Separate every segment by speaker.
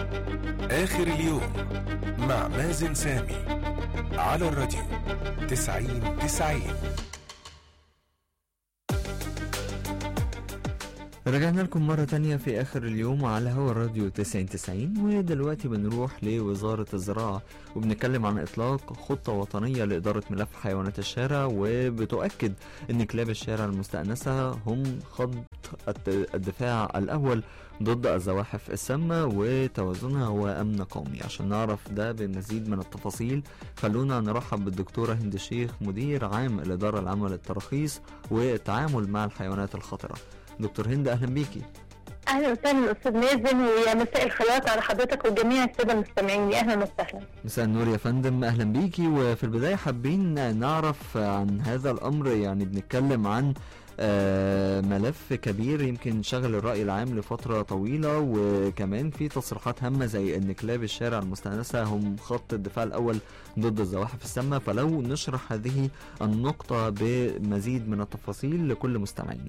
Speaker 1: آخر اليوم مع مازن سامي على الراديو تسعين تسعين
Speaker 2: رجعنا لكم مرة تانية في آخر اليوم على هوا الراديو 9090 ودلوقتي بنروح لوزارة الزراعة وبنتكلم عن إطلاق خطة وطنية لإدارة ملف حيوانات الشارع وبتؤكد إن كلاب الشارع المستأنسة هم خط الت- الدفاع الأول ضد الزواحف السامة وتوازنها وأمن قومي عشان نعرف ده بمزيد من التفاصيل خلونا نرحب بالدكتورة هند الشيخ مدير عام الإدارة العامة للتراخيص والتعامل مع الحيوانات الخطرة دكتور هند اهلا بيكي
Speaker 3: اهلا وسهلا استاذ مازن ويا مساء الخيرات على حضرتك وجميع الساده المستمعين يا اهلا وسهلا
Speaker 2: مساء النور يا فندم اهلا بيكي وفي البدايه حابين نعرف عن هذا الامر يعني بنتكلم عن آه، ملف كبير يمكن شغل الرأي العام لفترة طويلة وكمان في تصريحات هامة زي ان كلاب الشارع المستأنسة هم خط الدفاع الأول ضد الزواحف السامة فلو نشرح هذه النقطة بمزيد من التفاصيل لكل مستمعينا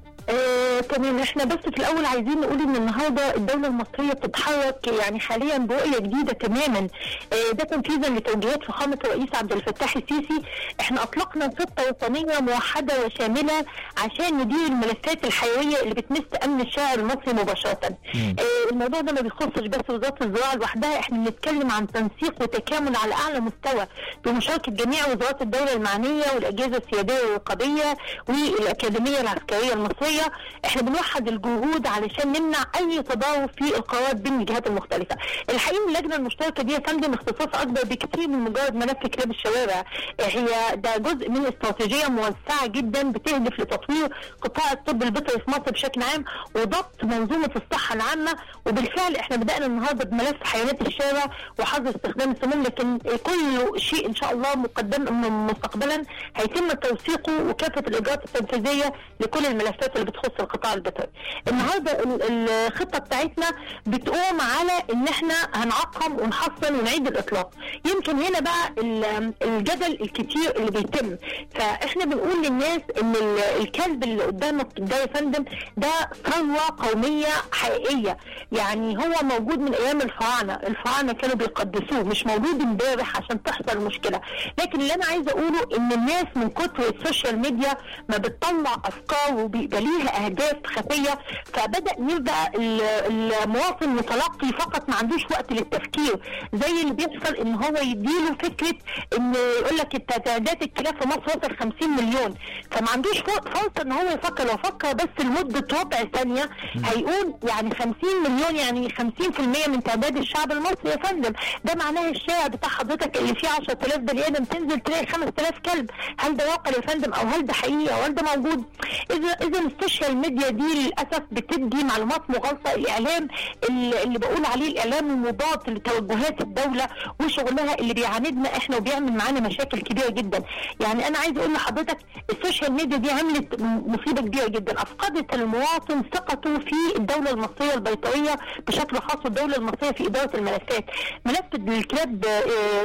Speaker 3: آه، تمام احنا بس في الاول عايزين نقول ان النهارده الدوله المصريه بتتحرك يعني حاليا برؤيه جديده تماما آه، ده تنفيذا لتوجيهات فخامه الرئيس عبد الفتاح السيسي احنا اطلقنا خطه وطنيه موحده وشامله عشان ندير الملفات الحيويه اللي بتمس امن الشارع المصري مباشره
Speaker 2: مم.
Speaker 3: آه، الموضوع ده ما بيخصش بس وزاره الزراعه لوحدها احنا بنتكلم عن تنسيق وتكامل على اعلى مستوى بمشاركه جميع وزارات الدوله المعنيه والاجهزه السياديه والرقابيه والاكاديميه العسكريه المصريه احنا بنوحد الجهود علشان نمنع اي تضارب في القرارات بين الجهات المختلفه. الحقيقه اللجنه المشتركه دي يا فندم اختصاصها اكبر بكثير من مجرد ملف كلاب الشوارع آه، هي ده جزء من استراتيجيه موسعه جدا بتهدف لتطوير قطاع الطب البيطري في مصر بشكل عام وضبط منظومه الصحه العامه وبالفعل احنا بدانا النهارده بملف حيوانات الشارع وحظر استخدام السموم لكن كل شيء ان شاء الله مقدم م- مستقبلا هيتم توثيقه وكافه الاجراءات التنفيذيه لكل الملفات اللي بتخص القطاع البيطري. النهارده ال- الخطه بتاعتنا بتقوم على ان احنا هنعقم ونحصن ونعيد الاطلاق. يمكن هنا بقى ال- الجدل الكتير اللي بيتم فاحنا بنقول للناس ان ال- الكلب اللي قدامك ده يا فندم ده ثروه قوميه حقيقيه يعني هو موجود من ايام الفراعنه، الفراعنه كانوا بيقدسوه مش موجود امبارح عشان تحصل مشكله، لكن اللي انا عايزه اقوله ان الناس من كتر السوشيال ميديا ما بتطلع افكار وبيبقى ليها اهداف خفيه فبدا يبقى ال- المواطن متلقي فقط ما عندوش وقت للتفكير زي اللي بيحصل ان هو يديله فكره ان يقول لك التعدادات الكلاب في مصر وصل 50 مليون فما عندوش فر- فرصه ان هو يفكر لو فكر بس لمده ربع ثانيه هيقول يعني 50 مليون يعني 50% من تعداد الشعب المصري يا فندم ده معناه الشارع بتاع حضرتك اللي فيه 10000 بني ادم تنزل تلاقي 5000 كلب هل ده واقع يا فندم او هل ده حقيقي او هل ده موجود اذا اذا السوشيال ميديا دي للاسف بتدي معلومات مغالطه الاعلام اللي اللي بقول عليه الاعلام المضاد لتوجهات الدوله وشغلها اللي بيعاندنا احنا وبيعمل معانا مشاكل كبيره جدا يعني انا عايز اقول لحضرتك السوشيال ميديا دي عملت م- مصيبه كبيره جدا افقدت المواطن ثقته في الدوله المصريه البيطريه بشكل خاص والدوله المصريه في اداره الملفات ملف الكلاب آه،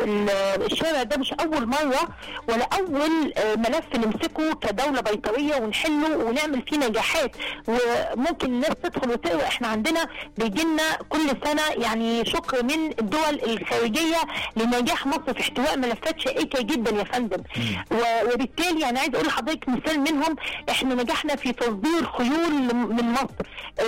Speaker 3: ال- الشارع ده مش اول مره ولا اول آه، ملف نمسكه كدوله بيطريه ونحله ونعمل فيه نجاحات وممكن الناس تدخل وتقرا احنا عندنا بيجي لنا كل سنه يعني شكر من الدول الخارجيه لنجاح مصر في احتواء ملفات شائكه جدا يا فندم و- وبالتالي يعني عايز اقول لحضرتك مثال منهم احنا نجحنا في تصدير خيول من مصر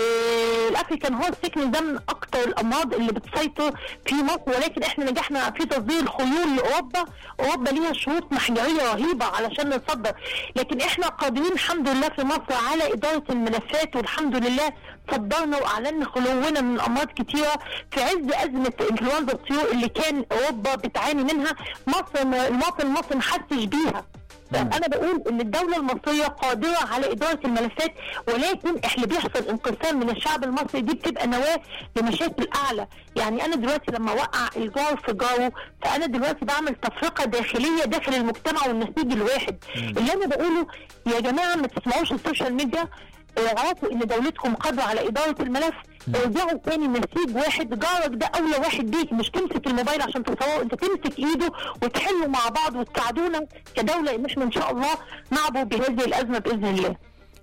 Speaker 3: آه، الافريكان هورس سيكنس ده من اكثر الامراض اللي بتسيطر في مصر ولكن احنا نجحنا في تصدير الخيول لاوروبا اوروبا ليها شروط محجريه رهيبه علشان نصدر لكن احنا قادرين الحمد لله في مصر على اداره الملفات والحمد لله صدرنا واعلنا خلونا من امراض كتيره في عز ازمه انفلونزا الطيور اللي كان اوروبا بتعاني منها مصر المواطن المصري ما حسش بيها فانا بقول ان الدوله المصريه قادره على اداره الملفات ولكن احنا بيحصل انقسام من الشعب المصري دي بتبقى نواه لمشاكل اعلى يعني انا دلوقتي لما اوقع الجار في جاره فانا دلوقتي بعمل تفرقه داخليه داخل المجتمع والنسيج الواحد اللي انا بقوله يا جماعه ما تسمعوش السوشيال ميديا اعرفوا ان دولتكم قادره على اداره الملف ارجعوا تاني نسيج واحد جارك ده اولى واحد بيك مش تمسك الموبايل عشان تصوره انت تمسك ايده وتحلوا مع بعض وتساعدونا كدوله ان احنا ان شاء الله نعبر بهذه الازمه باذن الله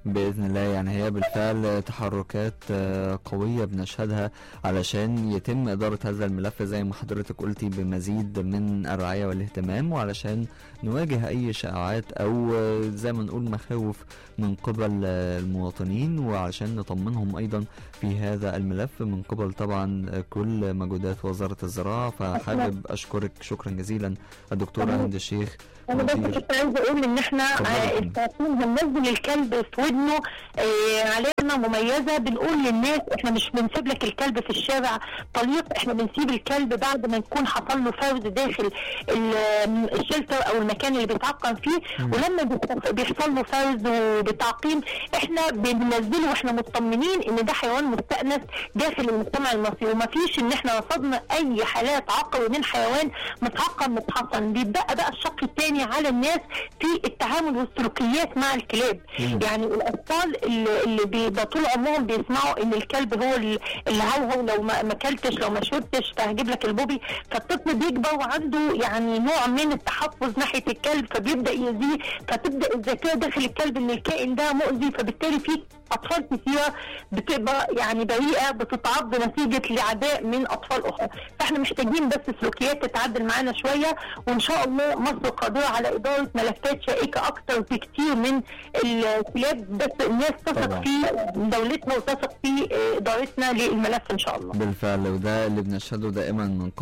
Speaker 2: باذن الله يعني هي بالفعل تحركات آه، قويه بنشهدها علشان يتم اداره هذا الملف زي ما حضرتك قلتي بمزيد من الرعايه والاهتمام وعلشان نواجه اي شائعات او آه، زي ما نقول مخاوف من قبل آه، المواطنين وعلشان نطمنهم ايضا في هذا الملف من قبل طبعا آه، كل مجهودات وزاره الزراعه فحابب اشكرك شكرا جزيلا الدكتوره
Speaker 3: تمام.
Speaker 2: هند الشيخ
Speaker 3: انا بس
Speaker 2: مدير
Speaker 3: كنت عايزه اقول ان احنا
Speaker 2: اتفضلي يا
Speaker 3: آه،
Speaker 2: فندم.
Speaker 3: التعقيم هننزل الكلب في ودنه آه، علامه مميزه بنقول للناس احنا مش بنسيب لك الكلب في الشارع طليق احنا بنسيب الكلب بعد ما يكون حصل له فوز داخل ال- الشلتر او المكان اللي بيتعقم فيه
Speaker 2: مم.
Speaker 3: ولما بيحصل- بيحصل له فوز وبتعقيم احنا بننزله واحنا مطمنين ان ده حيوان مستأنس داخل المجتمع المصري ومفيش ان احنا رصدنا اي حالات عقم من حيوان متعقم متحصن بيبقى بقى الشق الثاني على الناس في التعامل والسلوكيات مع الكلاب
Speaker 2: مم.
Speaker 3: يعني الاطفال اللي, اللي بيبقى طول عمرهم بيسمعوا ان الكلب هو ال- اللي هوهو لو ما ما اكلتش لو ما شربتش فهجيب لك البوبي فالطفل بيكبر وعنده يعني نوع من التحفظ ناحيه الكلب فبيبدا يأذيه فتبدا الذاكره داخل الكلب ان الكائن ده مؤذي فبالتالي في اطفال كثيره بتبقى يعني بريئه بتتعض نتيجه لعداء من اطفال اخرى فاحنا محتاجين بس سلوكيات تتعدل معانا شويه وان شاء الله مصر قادره على اداره ملفات شائكه اكتر بكتير من الكلاب بس الناس
Speaker 2: طبعا.
Speaker 3: تثق في دولتنا وتثق في ادارتنا للملف ان شاء الله
Speaker 2: بالفعل وده اللي بنشهده دائما من